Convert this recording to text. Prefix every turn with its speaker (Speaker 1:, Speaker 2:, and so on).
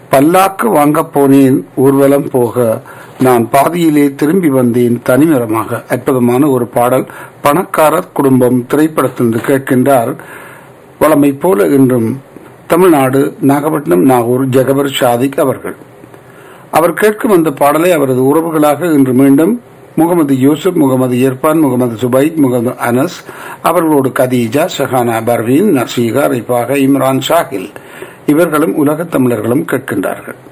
Speaker 1: பல்லாக்கு வாங்கப் போனேன் ஊர்வலம் போக நான் பாதியிலே திரும்பி வந்தேன் தனிமரமாக அற்புதமான ஒரு பாடல் பணக்காரர் குடும்பம் திரைப்படத்திலிருந்து கேட்கின்றார் வளமை போல இன்றும் தமிழ்நாடு நாகப்பட்டினம் நாகூர் ஜெகபர் ஷாதிக் அவர்கள் அவர் கேட்கும் அந்த பாடலை அவரது உறவுகளாக இன்று மீண்டும் முகமது யூசுப் முகமது இர்பான் முகமது சுபைத் முகமது அனஸ் அவர்களோடு கதீஜா ஷஹானா பர்வீன் நசீகா ரிஃபாக இம்ரான் ஷாகில் இவர்களும் உலகத் தமிழர்களும் கேட்கின்றார்கள்